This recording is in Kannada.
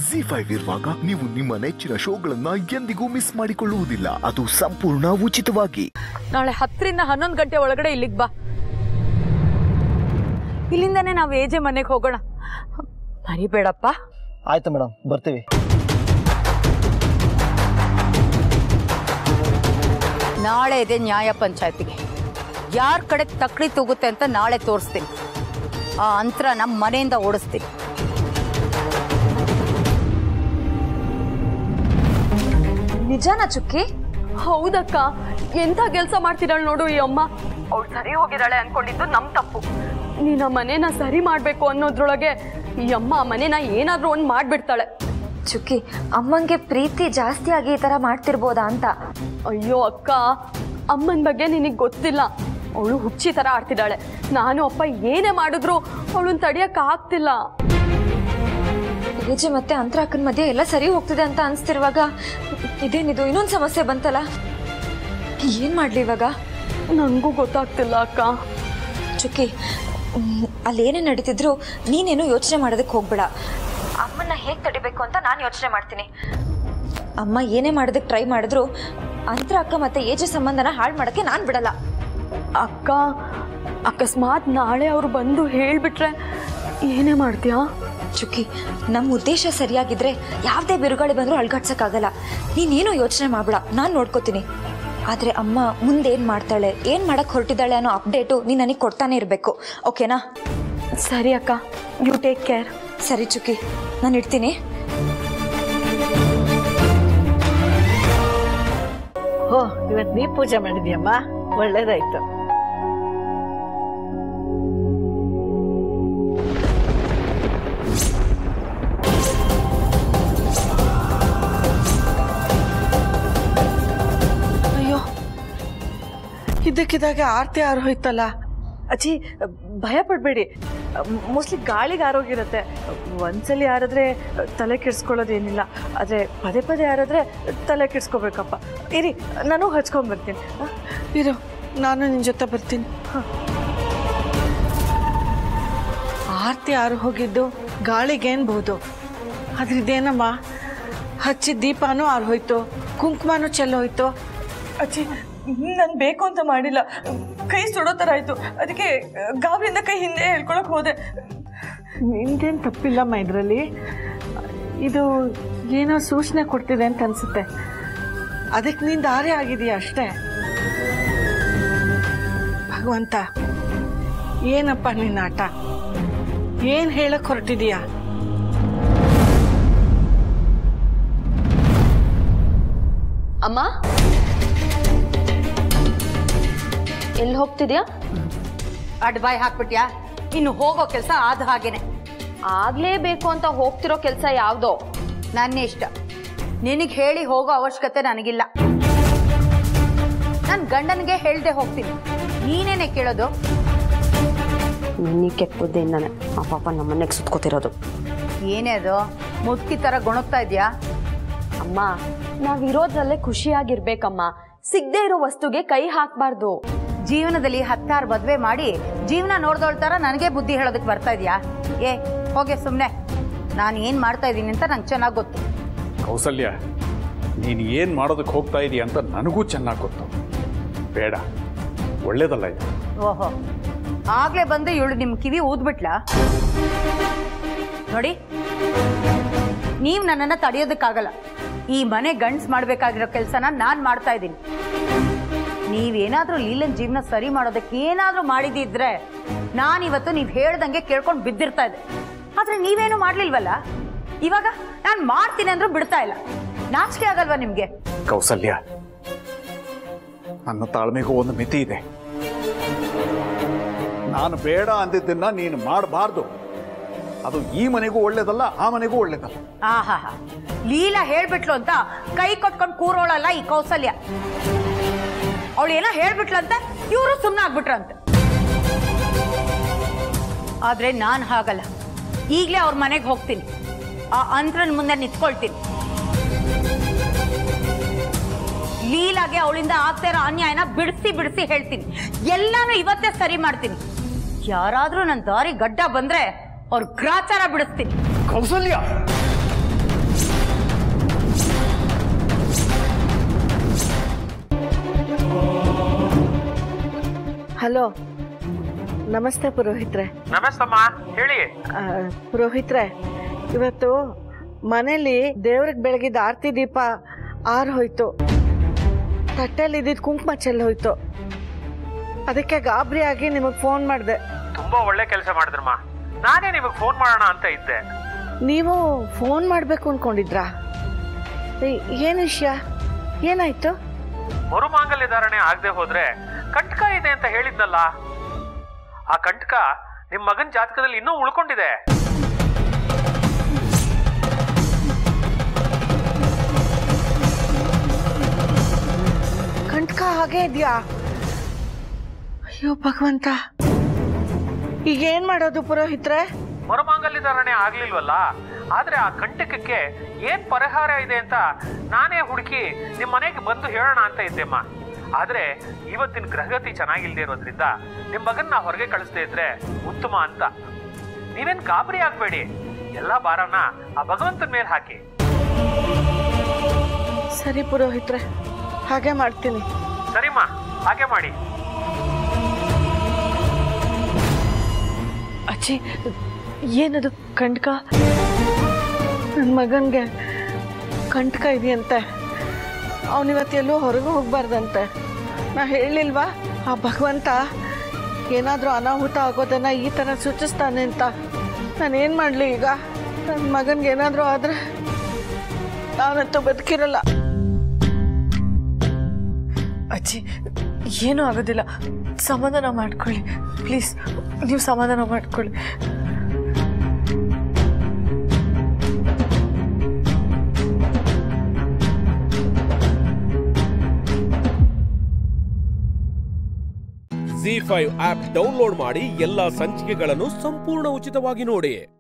ಜಿ ಫೈವ್ ಇರುವಾಗ ನೀವು ನಿಮ್ಮ ನೆಚ್ಚಿನ ಶೋಗಳನ್ನ ಎಂದಿಗೂ ಮಿಸ್ ಮಾಡಿಕೊಳ್ಳುವುದಿಲ್ಲ ಅದು ಸಂಪೂರ್ಣ ಉಚಿತವಾಗಿ ನಾಳೆ ಹತ್ತರಿಂದ ಹನ್ನೊಂದು ಗಂಟೆ ಒಳಗಡೆ ಇಲ್ಲಿಗೆ ಬಾ ಇಲ್ಲಿಂದಾನೇ ನಾವು ಏಜೆ ಮನೆಗೆ ಹೋಗೋಣ ಮರಿಬೇಡಪ್ಪ ಆಯ್ತು ಮೇಡಮ್ ಬರ್ತೀವಿ ನಾಳೆ ಇದೆ ನ್ಯಾಯ ಪಂಚಾಯತಿಗೆ ಯಾರ ಕಡೆ ತಕ್ಳಿ ತೂಗುತ್ತೆ ಅಂತ ನಾಳೆ ತೋರಿಸ್ತೀನಿ ಆ ಅಂತರ ನಮ್ಮ ಮನೆಯಿಂದ ಓಡಿಸ್ತೀನಿ ನಿಜಾನ ಚುಕ್ಕಿ ಹೌದಕ್ಕ ಎಂಥ ಕೆಲಸ ಮಾಡ್ತಿದ್ದಾಳೆ ನೋಡು ಈ ಅಮ್ಮ ಅವಳು ಸರಿ ಹೋಗಿದ್ದಾಳೆ ಅನ್ಕೊಂಡಿದ್ದು ನಮ್ ತಪ್ಪು ನೀನ್ ಆ ಮನೇನ ಸರಿ ಮಾಡ್ಬೇಕು ಅನ್ನೋದ್ರೊಳಗೆ ಈ ಅಮ್ಮ ಆ ಮನೇನ ಏನಾದ್ರೂ ಒಂದ್ ಮಾಡ್ಬಿಡ್ತಾಳೆ ಚುಕ್ಕಿ ಅಮ್ಮಂಗೆ ಪ್ರೀತಿ ಜಾಸ್ತಿ ಆಗಿ ಈ ತರ ಮಾಡ್ತಿರ್ಬೋದಾ ಅಂತ ಅಯ್ಯೋ ಅಕ್ಕ ಅಮ್ಮನ ಬಗ್ಗೆ ನಿನಗೆ ಗೊತ್ತಿಲ್ಲ ಅವಳು ಹುಚ್ಚಿ ತರ ಆಡ್ತಿದ್ದಾಳೆ ನಾನು ಅಪ್ಪ ಏನೇ ಮಾಡಿದ್ರು ಅವಳನ್ನ ತಡಿಯಕ್ ಆಗ್ತಿಲ್ಲ ಏಜೆ ಮತ್ತೆ ಅಂತರ ಅಕ್ಕನ ಮಧ್ಯೆ ಎಲ್ಲ ಸರಿ ಹೋಗ್ತಿದೆ ಅಂತ ಅನ್ಸ್ತಿರುವಾಗ ಇದೇನಿದು ಇನ್ನೊಂದು ಸಮಸ್ಯೆ ಬಂತಲ್ಲ ಏನ್ ಮಾಡ್ಲಿ ಇವಾಗ ನಂಗೂ ಗೊತ್ತಾಗ್ತಿಲ್ಲ ಅಕ್ಕ ಚುಕ್ಕಿ ಮ್, ಅಲ್ಲಿ ಏನೇ ನಡೀತಿದ್ರು ನೀನೇನು ಯೋಚನೆ ಮಾಡೋದಕ್ಕೆ ಹೋಗ್ಬೇಡ ಅಮ್ಮನ್ನ ಹೇಗೆ ತಡಿಬೇಕು ಅಂತ ನಾನು ಯೋಚನೆ ಮಾಡ್ತೀನಿ ಅಮ್ಮ ಏನೇ ಮಾಡೋದಕ್ಕೆ ಟ್ರೈ ಮಾಡಿದ್ರು ಅಂತರ ಅಕ್ಕ ಮತ್ತೆ ಏಜೆ ಸಂಬಂಧನ ಹಾಳು ಮಾಡೋಕ್ಕೆ ನಾನು ಬಿಡಲ್ಲ ಅಕ್ಕ ಅಕಸ್ಮಾತ್ ನಾಳೆ ಅವ್ರು ಬಂದು ಹೇಳ್ಬಿಟ್ರೆ ಏನೇ ಮಾಡ್ತೀಯಾ ಚುಕ್ಕಿ ನಮ್ಮ ಉದ್ದೇಶ ಸರಿಯಾಗಿದ್ರೆ ಯಾವುದೇ ಬಿರುಗಾಳಿ ಬಂದರೂ ಅಳ್ಗಾಡ್ಸಕ್ಕಾಗಲ್ಲ ನೀನೇನು ಯೋಚನೆ ಮಾಡಬೇಡ ನಾನು ನೋಡ್ಕೋತೀನಿ ಆದರೆ ಅಮ್ಮ ಮುಂದೆ ಏನು ಮಾಡ್ತಾಳೆ ಏನು ಮಾಡಕ್ಕೆ ಹೊರಟಿದ್ದಾಳೆ ಅನ್ನೋ ಅಪ್ಡೇಟು ನೀನು ನನಗೆ ಕೊಡ್ತಾನೆ ಇರಬೇಕು ಓಕೆನಾ ಸರಿ ಅಕ್ಕ ಯು ಟೇಕ್ ಕೇರ್ ಸರಿ ಚುಕ್ಕಿ ನಾನು ಇಡ್ತೀನಿ ಹೋ ಇವತ್ತು ನೀ ಪೂಜೆ ಮಾಡಿದ್ಯಮ್ಮ ಒಳ್ಳೇದಾಯ್ತು ಅಯ್ಯೋ ಇದ್ದಕ್ಕಿದ್ದಾಗೆ ಆರ್ತಿ ಆರು ಹೋಯ್ತಲ್ಲ ಅಜ್ಜಿ ಭಯ ಪಡಬೇಡಿ ಮೋಸ್ಟ್ಲಿ ಗಾಳಿಗೆ ಆರೋಗಿರುತ್ತೆ ಒಂದ್ಸಲಿ ಆರಿದ್ರೆ ತಲೆ ಕೆಡ್ಸ್ಕೊಳ್ಳೋದೇನಿಲ್ಲ ಆದರೆ ಪದೇ ಪದೇ ಆರಿದ್ರೆ ತಲೆ ಕೆಡ್ಸ್ಕೋಬೇಕಪ್ಪ ಇರಿ ನಾನು ಹಚ್ಕೊಂಡ್ಬರ್ತೀನಿ ಇರು ನಾನು ನಿನ್ನ ಜೊತೆ ಬರ್ತೀನಿ ಆರ್ತಿ ಆರು ಹೋಗಿದ್ದು ಗಾಳಿಗೇನ್ಬಹುದು ಆದ್ರೆ ಇದೇನಮ್ಮ ಹಚ್ಚಿದ ದೀಪನೂ ಆರು ಹೋಯ್ತು ಕುಂಕುಮನೂ ಚೆಲ್ಲೋಯ್ತು ಅಜ್ಜಿ ನಾನು ಬೇಕು ಅಂತ ಮಾಡಿಲ್ಲ ಕೈ ಸುಡೋ ಥರ ಆಯಿತು ಅದಕ್ಕೆ ಗಾಬರಿಯಿಂದ ಕೈ ಹಿಂದೆ ಹೇಳ್ಕೊಳಕ್ ಹೋದೆ ನಿಂದೇನು ತಪ್ಪಿಲ್ಲಮ್ಮ ಇದರಲ್ಲಿ ಇದು ಏನೋ ಸೂಚನೆ ಕೊಡ್ತಿದೆ ಅಂತ ಅನ್ಸುತ್ತೆ ಅದಕ್ಕೆ ನೀನು ದಾರಿ ಆಗಿದೆಯಾ ಅಷ್ಟೇ ಭಗವಂತ ಏನಪ್ಪ ನಿನ್ನ ಆಟ ಏನು ಹೇಳಕ್ ಹೊರಟಿದೀಯಾ ಅಮ್ಮ ಎಲ್ಲಿ ಹೋಗ್ತಿದ್ಯಾ ಅಡ್ ಬಾಯ್ ಹಾಕ್ಬಿಟ್ಯಾ ಇನ್ನು ಹೋಗೋ ಕೆಲಸ ಆದ ಹಾಗೇನೆ ಆಗ್ಲೇಬೇಕು ಅಂತ ಹೋಗ್ತಿರೋ ಕೆಲಸ ಯಾವ್ದೋ ನನ್ನ ಇಷ್ಟ ನಿನಗೆ ಹೇಳಿ ಹೋಗೋ ಅವಶ್ಯಕತೆ ನನಗಿಲ್ಲ ನನ್ನ ಗಂಡನಿಗೆ ಹೇಳ್ದೆ ಹೋಗ್ತೀನಿ ನೀನೇನೆ ಕೇಳೋದು ನಿನ್ನೆ ಕೆಟ್ಟ ಬುದ್ಧಿಯಿಂದಾನೆ ಆ ಪಾಪ ನಮ್ಮನೆಗೆ ಸುತ್ಕೋತಿರೋದು ಏನೇ ಅದು ಮುದುಕಿ ಥರ ಗುಣಗ್ತಾ ಇದೆಯಾ ಅಮ್ಮ ನಾವಿರೋದ್ರಲ್ಲೇ ಖುಷಿಯಾಗಿರ್ಬೇಕಮ್ಮ ಸಿಗದೆ ಇರೋ ವಸ್ತುಗೆ ಕೈ ಹಾಕ್ಬಾರ್ದು ಜೀವನದಲ್ಲಿ ಹತ್ತಾರು ಮದುವೆ ಮಾಡಿ ಜೀವನ ನೋಡ್ದೋಳ್ ಥರ ನನಗೆ ಬುದ್ಧಿ ಹೇಳೋದಕ್ಕೆ ಬರ್ತಾ ಇದೆಯಾ ಏ ಹೋಗೆ ಸುಮ್ಮನೆ ನಾನು ಏನು ಮಾಡ್ತಾ ಇದ್ದೀನಿ ಅಂತ ನಂಗೆ ಚೆನ್ನಾಗಿ ಗೊತ್ತು ಕೌಸಲ್ಯ ನೀನು ಏನು ಮಾಡೋದಕ್ಕೆ ಹೋಗ್ತಾ ಇದೀಯ ಅಂತ ನನಗೂ ಚೆನ್ನಾಗಿ ಗೊತ್ತು ಬೇಡ ಒಳ್ಳೇದಲ್ಲ ಇದು ಓಹೋ ಆಗ್ಲೇ ಬಂದು ಇವಳು ನಿಮ್ಮ ಕಿವಿ ಊದ್ಬಿಟ್ಲಾ ನೋಡಿ ನೀವು ನನ್ನನ್ನು ತಡೆಯೋದಕ್ಕಾಗಲ್ಲ ಈ ಮನೆ ಗಂಡ್ಸ್ ಮಾಡಬೇಕಾಗಿರೋ ಕೆಲಸನ ನಾನು ಮಾಡ್ತಾ ಇದ್ದೀನಿ ನೀವೇನಾದರೂ ಲೀಲನ್ ಜೀವನ ಸರಿ ಮಾಡೋದಕ್ಕೆ ಏನಾದರೂ ಮಾಡಿದಿದ್ರೆ ನಾನಿವತ್ತು ನೀವು ಹೇಳ್ದಂಗೆ ಕೇಳ್ಕೊಂಡು ಬಿದ್ದಿರ್ತಾ ಇದ್ದೆ ಆದರೆ ನೀವೇನು ಮಾಡಲಿಲ್ವಲ್ಲ ಇವಾಗ ನಾನು ಮಾಡ್ತೀನಿ ಅಂದ್ರೂ ಬಿಡ್ತಾ ಇಲ್ಲ ನಾಚಿಕೆ ಆಗಲ್ವಾ ನಿಮಗೆ ಕೌಸಲ್ಯ ನನ್ನ ತಾಳ್ಮೆಗೂ ಒಂದು ಮಿತಿ ಇದೆ ನಾನು ಬೇಡ ಅಂದಿದ್ದನ್ನ ನೀನು ಮಾಡಬಾರ್ದು ಅದು ಈ ಮನೆಗೂ ಒಳ್ಳೇದಲ್ಲ ಆ ಮನೆಗೂ ಒಳ್ಳೇದಲ್ಲ ಆಹಾ ಲೀಲಾ ಹೇಳ್ಬಿಟ್ಲು ಅಂತ ಕೈ ಕೊಟ್ಕೊಂಡು ಕೂರೋಳಲ್ಲ ಈ ಕೌಸಲ್ಯ ಅವಳು ಏನೋ ಹೇಳ್ಬಿಟ್ಲಂತೆ ಇವರು ಸುಮ್ಮನೆ ಆಗ್ಬಿಟ್ರಂತೆ ಆದ್ರೆ ನಾನು ಹಾಗಲ್ಲ ಈಗಲೇ ಅವ್ರ ಮನೆಗೆ ಹೋಗ್ತೀನಿ ಆ ಅಂತ್ರನ್ ಮುಂದೆ ನಿಂತ್ಕೊಳ್ತೀನಿ ಲೀಲಾಗೆ ಅವಳಿಂದ ಆಗ್ತಾ ಇರೋ ಅನ್ಯಾಯನ ಬಿಡಿಸಿ ಬಿಡಿಸಿ ಹೇಳ್ತೀನಿ ಎಲ್ಲಾನು ಇವತ್ತೇ ಸರಿ ಮಾಡ್ತೀನಿ ಯಾರಾದ್ರೂ ನನ್ನ ದಾರಿ ಗಡ್ಡ ಬಂದ್ರೆ ಅವ್ರ ಗ್ರಾಚಾರ ಬಿಡಿಸ್ತೀನಿ ಕೌಸಲ್ಯ ಹಲೋ ನಮಸ್ತೆ ಪುರೋಹಿತ್ರೆ ನಮಸ್ತಮ್ಮ ಹೇಳಿ ಆ, ಪುರೋಹಿತ್ರೆ ಇವತ್ತು ಮನೇಲಿ ದೇವ್ರಿಗೆ ಬೆಳಗಿದ ಆರತಿ ದೀಪ ಆರು ಹೋಯ್ತು ತಟ್ಟೆಯಲ್ಲಿ ಇದ್ದಿದ್ದು ಕುಂಕುಮ ಚೆಲ್ಲಿ ಹೋಯ್ತು ಅದಕ್ಕೆ ಗಾಬರಿ ಆಗಿ ನಿಮಗೆ ಫೋನ್ ಮಾಡಿದೆ ತುಂಬಾ ಒಳ್ಳೆ ಕೆಲಸ ಮಾಡಿದ್ರಮ್ಮ ನಾನೇ ನಿಮಗೆ ಫೋನ್ ಮಾಡೋಣ ಅಂತ ಇದ್ದೆ ನೀವು ಫೋನ್ ಮಾಡಬೇಕು ಅನ್ಕೊಂಡಿದ್ರಾ ಏ- ಏನು ವಿಷಯ ಏನಾಯ್ತು ಮರುಮಾಂಗಲ್ಯ ಧಾರಣೆ ಆಗದೆ ಹೋದ್ರೆ ಕಂಟಕ ಇದೆ ಅಂತ ಹೇಳಿದ್ನಲ್ಲ ಆ ಕಂಟಕ ನಿಮ್ ಮಗನ್ ಜಾತಕದಲ್ಲಿ ಇನ್ನೂ ಉಳ್ಕೊಂಡಿದೆ ಕಂಟಕ ಹಾಗೆ ಇದೆಯಾ ಅಯ್ಯೋ ಭಗವಂತ ಈಗ ಏನ್ ಮಾಡೋದು ಪುರೋಹಿತ್ರೆ ಮರುಮಾಂಗಲ್ಯ ಧಾರಣೆ ಆಗ್ಲಿಲ್ವಲ್ಲ ಆದ್ರೆ ಆ ಕಂಟಕಕ್ಕೆ ಏನ್ ಪರಿಹಾರ ಇದೆ ಅಂತ ನಾನೇ ಹುಡುಕಿ ನಿಮ್ ಮನೆಗೆ ಬಂದು ಹೇಳೋಣ ಅಂತ ಇದ್ದೆಮ್ಮ ಆದ್ರೆ ಇವತ್ತಿನ ಗ್ರಹಗತಿ ಚೆನ್ನಾಗಿಲ್ದೇ ಇರೋದ್ರಿಂದ ನಿಮ್ ಮಗನ್ನ ಹೊರಗೆ ಕಳಿಸ್ದೇ ಇದ್ರೆ ಉತ್ತಮ ಅಂತ ನೀವೇನ್ ಗಾಬರಿ ಆಗ್ಬೇಡಿ ಎಲ್ಲಾ ಭಾರನ ಆ ಭಗವಂತನ ಮೇಲೆ ಹಾಕಿ ಸರಿ ಪುರೋಹಿತ್ರೆ ಹಾಗೆ ಮಾಡ್ತೀನಿ ಸರಿಮ್ಮ ಹಾಗೆ ಮಾಡಿ ಅಜ್ಜಿ ಏನದು ಕಂಟಕ ನನ್ನ ಮಗನಿಗೆ ಕಂಟಕ ಇದೆಯಂತೆ ಅವನಿವತ್ತು ಎಲ್ಲೂ ಹೊರಗೆ ಹೋಗ್ಬಾರ್ದಂತೆ ನಾ ಹೇಳಿಲ್ವಾ ಆ ಭಗವಂತ ಏನಾದರೂ ಅನಾಹುತ ಆಗೋದನ್ನ ಈ ಥರ ಸೂಚಿಸ್ತಾನೆ ಅಂತ ನಾನೇನು ಮಾಡಲಿ ಈಗ ನನ್ನ ಮಗನಿಗೆ ಏನಾದರೂ ಆದರೆ ನಾನಂತೂ ಬದುಕಿರಲ್ಲ ಅಜ್ಜಿ ಏನೂ ಆಗೋದಿಲ್ಲ ಸಮಾಧಾನ ಮಾಡ್ಕೊಳ್ಳಿ ಪ್ಲೀಸ್ ನೀವು ಸಮಾಧಾನ ಮಾಡ್ಕೊಳ್ಳಿ ಜಿ ಫೈವ್ ಆಪ್ ಡೌನ್ಲೋಡ್ ಮಾಡಿ ಎಲ್ಲಾ ಸಂಚಿಕೆಗಳನ್ನು ಸಂಪೂರ್ಣ ಉಚಿತವಾಗಿ ನೋಡಿ